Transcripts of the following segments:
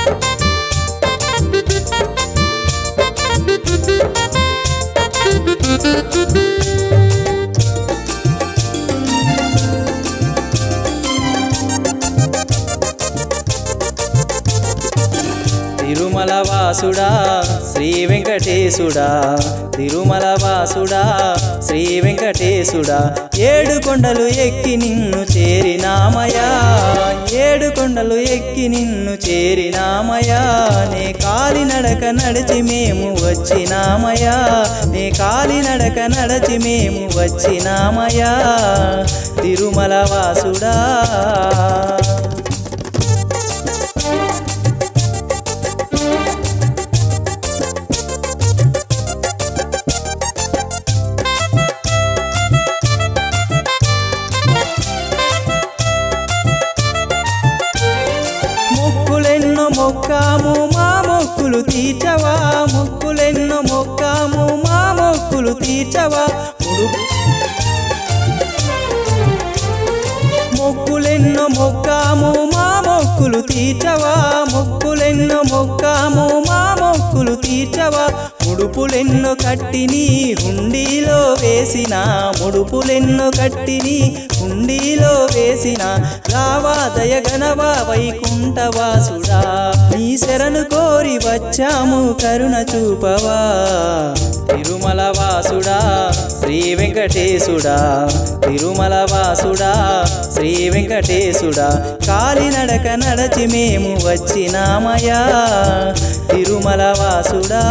తిరుమల వాసుడా శ్రీ వెంకటేశుడా తిరుమల వాసుడా శ్రీ వెంకటేశుడా ఏడు కొండలు ఎక్కి నిన్ను చేరినామయా ఏడు కొండలు ఎక్కి నిన్ను చేరినామయా నే కాలి నడక నడిచి మేము వచ్చినామయా నే కాలి నడక నడచి మేము వచ్చినామయా తిరుమల వాసుడా మొక్కులెన్నో మొక్కాము మా మొక్కులు తీర్చవా మొక్కులెన్నో మొక్కాము మా మొక్కులు తీర్చవా ముడుపు మొక్కులెన్నో మొక్కాము మా మొక్కులు తీర్చవా మొక్కులెన్నో మొక్కాము మా మొక్కులు తీర్చవా ముడుపులెన్నో కట్టిని హుండీలో వేసిన ముడుపులెన్నో కట్టిని హుండీలో వేసిన రావా దయగనవా వైకుంఠవాసుడా నీ శరణు కోరి వచ్చాము కరుణ చూపవా తిరుమల వాసుడా శ్రీ వెంకటేశుడా తిరుమల వాసుడా శ్రీ వెంకటేశుడా కాలినడక నడచి మేము వచ్చినామయా తిరుమల వాసుడా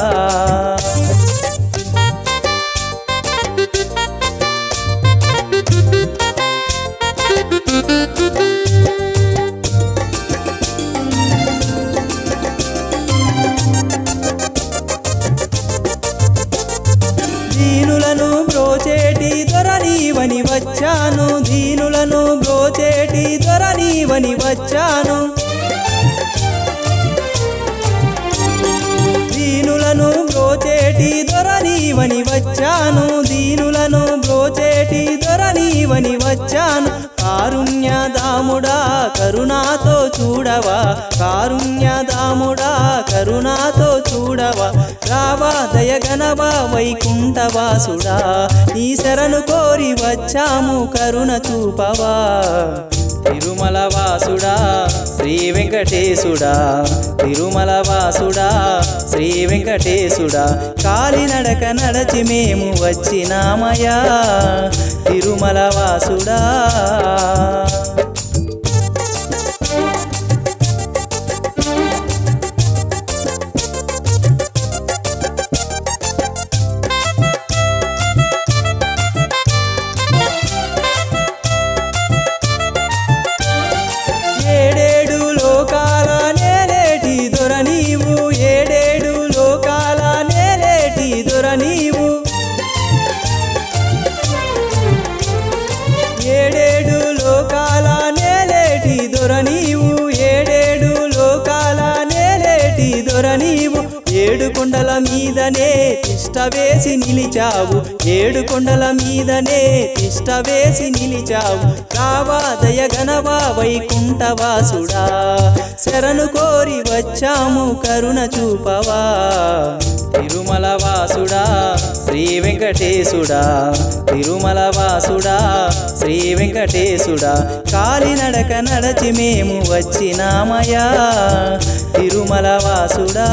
దీనులను బ్రోచేటి దొరనీవని వచ్చాను దీనులను బ్రోచేటి దొరనీవని వచ్చాను దీనులను బ్రోచేటి దొరనీవని వచ్చాను దీనులను బ్రోచేటి దొరనీవని వచ్చాను కారుణ్యదాముడా కరుణాతో చూడవా కారుణ్యదాముడా కరుణాతో చూడవా రావా దయగనవా వైకుంఠవాసుడా నీ శరణు కోరి వచ్చాము కరుణ చూపవా తిరుమల వాసుడా శ్రీ వెంకటేశుడా తిరుమల వాసుడా శ్రీ వెంకటేశుడా కాలినడక నడచి మేము వచ్చినామయా తిరుమల వాసుడా ఏడేడు లోకాల నేలేటి దొర నీవు ఏడేడు లోకాల నేలేటి దొర నీవు ఏడేడు లోకాల నేలేటి దొర నీవు ఏడేడు లోకాల నేలేటి దొర నీవు ఏడు కొండల మీదనే తిష్ట వేసి నిలిచావు ఏడు కొండల మీదనే తిష్ట వేసి నిలిచావు రావా దయగనవా వైకుంఠవాసుడా శరణు కోరి వచ్చాము కరుణ చూపవా తిరుమల వాసుడా శ్రీ వెంకటేశుడా తిరుమల వాసుడా శ్రీ వెంకటేశుడా కాలినడక నడచి మేము వచ్చినామయా తిరుమల వాసుడా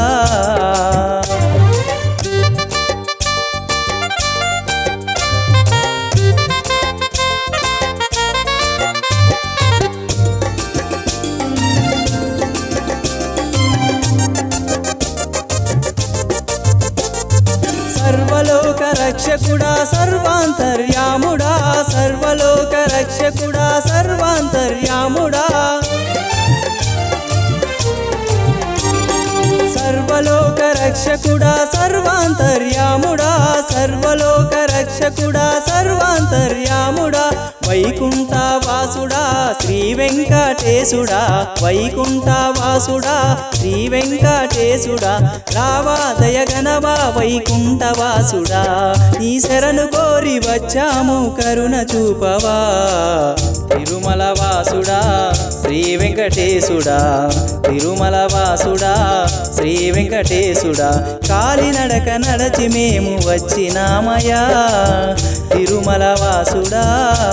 సర్వలోక రక్షకుడా సర్వాంతర్యాముడా సర్వలోక రక్షకుడా సర్వాంతర్యాముడా సర్వలోక రక్షకుడా సర్వాంతర్యాముడా సర్వలోక రక్షకుడా సర్వాంతర్యాముడా వైకుంఠ వాసుడా శ్రీ వెంకటేశుడా వైకుంఠ వాసుడా శ్రీ వెంకటేశుడా రావా దయగనవా వైకుంఠ వాసుడా నీ శరణు కోరి వచ్చాము కరుణ చూపవా తిరుమల వాసుడా శ్రీ వెంకటేశుడా తిరుమల వాసుడా శ్రీ వెంకటేశుడా కాలినడక నడచి మేము వచ్చినామయా తిరుమల వాసుడా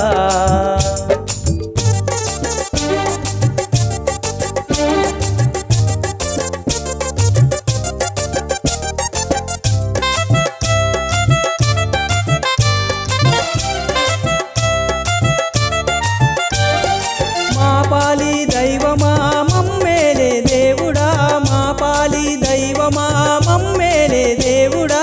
మా పాలి దైవమా మమ్మేలే దేవుడా మా పాలి దైవమా మమ్మేలే దేవుడా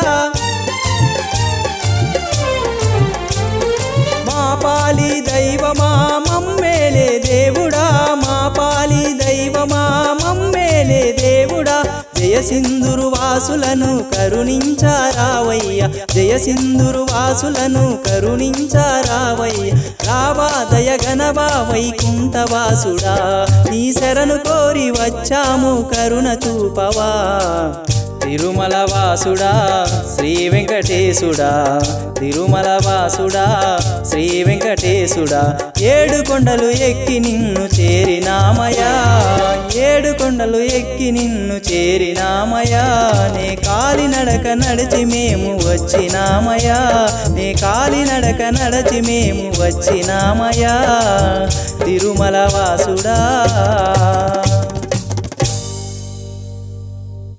మా పాలి దైవమా మమ్మేలే దేవుడా మా పాలి దైవమా మమ్మేలే దేవుడా జయసింధురు వాసులను కరుణించారావయ్య జయసింధురు వాసులను కరుణించారావయ్య రావా దయగనవా వైకుంఠ వాసుడా నీ శరణు కోరి వచ్చాము కరుణ చూపవా తిరుమల వాసుడా శ్రీ వెంకటేశుడా తిరుమల వాసుడా శ్రీ వెంకటేశుడా ఏడు కొండలు ఎక్కి నిన్ను చేరినామయా ఏడు కొండలు ఎక్కి నిన్ను చేరినామయా నే కాలినడక నడిచి మేము వచ్చినామయా నే కాలినడక నడచి మేము వచ్చినామయా తిరుమల వాసుడా